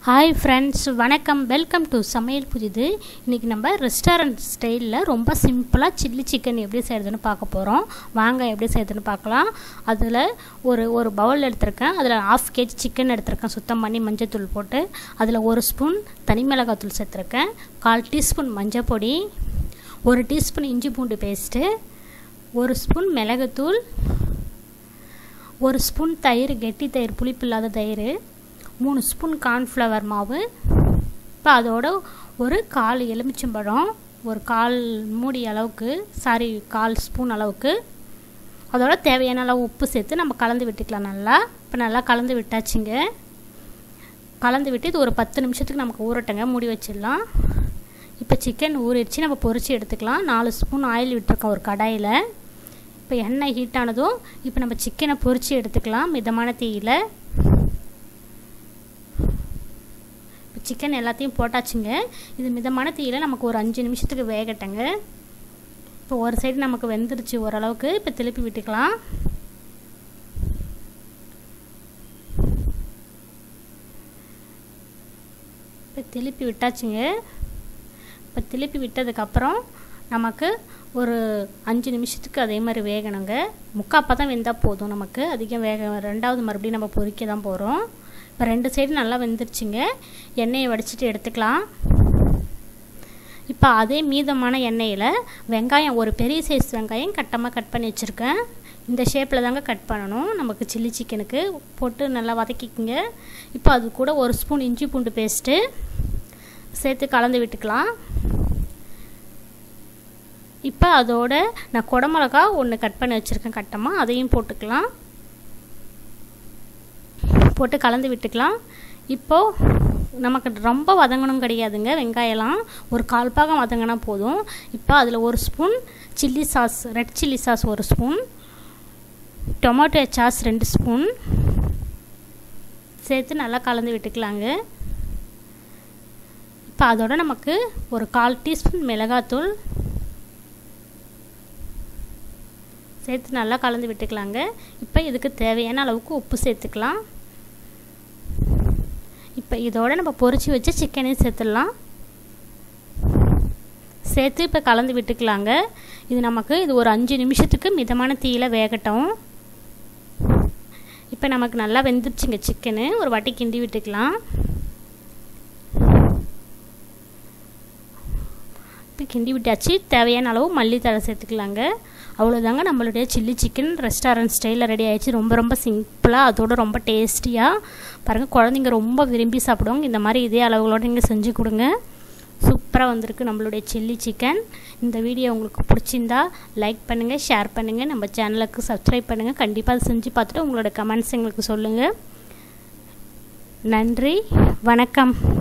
hi friends வணக்கம் welcome to சமையல் புதிது இன்றைக்கி நம்ம ரெஸ்டாரண்ட் ஸ்டைலில் ரொம்ப சிம்பிளாக சில்லி சிக்கன் எப்படி செய்கிறதுன்னு பார்க்க போகிறோம் வாங்க எப்படி செய்கிறதுன்னு பார்க்கலாம் அதில் ஒரு ஒரு பவுல் எடுத்திருக்கேன் அதில் ஆஃப் கேஜி சிக்கன் எடுத்திருக்கேன் சுத்தம் பண்ணி மஞ்சத்தூள் போட்டு அதில் ஒரு ஸ்பூன் தனி மிளகாத்தூள் சேர்த்துருக்கேன் கால் டீஸ்பூன் மஞ்சள் பொடி ஒரு டீஸ்பூன் இஞ்சி பூண்டு பேஸ்ட்டு ஒரு ஸ்பூன் மிளகுத்தூள் ஒரு ஸ்பூன் தயிர் கெட்டி தயிர் புளிப்பு இல்லாத தயிர் மூணு ஸ்பூன் கார்ன்ஃப்ளவர் மாவு இப்போ அதோட ஒரு கால் எலுமிச்சம்பழம் ஒரு கால் மூடி அளவுக்கு சாரி கால் ஸ்பூன் அளவுக்கு அதோட தேவையான அளவு உப்பு சேர்த்து நம்ம கலந்து விட்டுக்கலாம் நல்லா இப்போ நல்லா கலந்து விட்டாச்சுங்க கலந்து விட்டு இது ஒரு பத்து நிமிஷத்துக்கு நமக்கு ஊறட்டுங்க மூடி வச்சிடலாம் இப்போ சிக்கன் ஊறிடுச்சு நம்ம பொரித்து எடுத்துக்கலாம் நாலு ஸ்பூன் ஆயில் விட்டுருக்கோம் ஒரு கடாயில் இப்போ எண்ணெய் ஹீட் ஆனதும் இப்போ நம்ம சிக்கனை பொரித்து எடுத்துக்கலாம் மிதமான தீயில் இப்போ சிக்கன் எல்லாத்தையும் போட்டாச்சுங்க இது மிதமான தீயில் நமக்கு ஒரு அஞ்சு நிமிஷத்துக்கு வேகட்டங்க இப்போ ஒரு சைடு நமக்கு வெந்துருச்சு ஓரளவுக்கு இப்போ திருப்பி விட்டுக்கலாம் இப்போ திருப்பி விட்டாச்சுங்க இப்போ திருப்பி விட்டதுக்கப்புறம் நமக்கு ஒரு அஞ்சு நிமிஷத்துக்கு அதே மாதிரி வேகணுங்க முக்காப்பா தான் வெந்தால் போதும் நமக்கு அதிகம் வேக ரெண்டாவது மறுபடியும் நம்ம பொறிக்க தான் போகிறோம் இப்போ ரெண்டு சைடு நல்லா வெந்துருச்சுங்க எண்ணெயை வடிச்சிட்டு எடுத்துக்கலாம் இப்போ அதே மீதமான எண்ணெயில் வெங்காயம் ஒரு பெரிய சைஸ் வெங்காயம் கட்டமாக கட் பண்ணி வச்சுருக்கேன் இந்த ஷேப்பில் தாங்க கட் பண்ணணும் நமக்கு சில்லி சிக்கனுக்கு போட்டு நல்லா வதக்கிக்குங்க இப்போ அது கூட ஒரு ஸ்பூன் இஞ்சி பூண்டு பேஸ்ட்டு சேர்த்து கலந்து விட்டுக்கலாம் இப்போ அதோட நான் குடமிளகா ஒன்று கட் பண்ணி வச்சுருக்கேன் கட்டமாக அதையும் போட்டுக்கலாம் போட்டு கலந்து விட்டுக்கலாம் இப்போது நமக்கு ரொம்ப வதங்கணும் கிடையாதுங்க வெங்காயம்லாம் ஒரு கால் பாகம் வதங்கினா போதும் இப்போ அதில் ஒரு spoon chilli sauce red chilli sauce ஒரு ஸ்பூன் டொமேட்டோ சாஸ் ரெண்டு ஸ்பூன் சேர்த்து நல்லா கலந்து விட்டுக்கலாங்க இப்போ அதோட நமக்கு ஒரு கால் டீஸ்பூன் மிளகாத்தூள் சேர்த்து நல்லா கலந்து விட்டுக்கலாங்க இப்போ இதுக்கு தேவையான அளவுக்கு உப்பு சேர்த்துக்கலாம் இப்போ இதோட நம்ம பொரிச்சு வச்ச சிக்கனையும் சேர்த்துடலாம் சேர்த்து இப்போ கலந்து விட்டுக்கலாங்க இது நமக்கு இது ஒரு அஞ்சு நிமிஷத்துக்கு மிதமான தீயில் வேகட்டும் இப்போ நமக்கு நல்லா வெந்துருச்சுங்க சிக்கனு ஒரு வாட்டி கிண்டி விட்டுக்கலாம் இப்போ கிண்டி விட்டாச்சு தேவையான அளவு மல்லித்தழை சேர்த்துக்கலாங்க அவ்வளோதாங்க நம்மளுடைய சில்லி சிக்கன் ரெஸ்டாரண்ட் ஸ்டைலில் ரெடி ஆகிடுச்சு ரொம்ப ரொம்ப சிம்பிளாக அதோட ரொம்ப டேஸ்டியாக பாருங்கள் குழந்தைங்க ரொம்ப விரும்பி சாப்பிடுவாங்க இந்த மாதிரி இதே அளவுகளோடு நீங்கள் செஞ்சு கொடுங்க சூப்பராக வந்திருக்கு நம்மளுடைய சில்லி சிக்கன் இந்த வீடியோ உங்களுக்கு பிடிச்சிருந்தா லைக் பண்ணுங்கள் ஷேர் பண்ணுங்கள் நம்ம சேனலுக்கு சப்ஸ்கிரைப் பண்ணுங்கள் கண்டிப்பாக அதை செஞ்சு பார்த்துட்டு உங்களோட கமெண்ட்ஸ் எங்களுக்கு சொல்லுங்கள் நன்றி வணக்கம்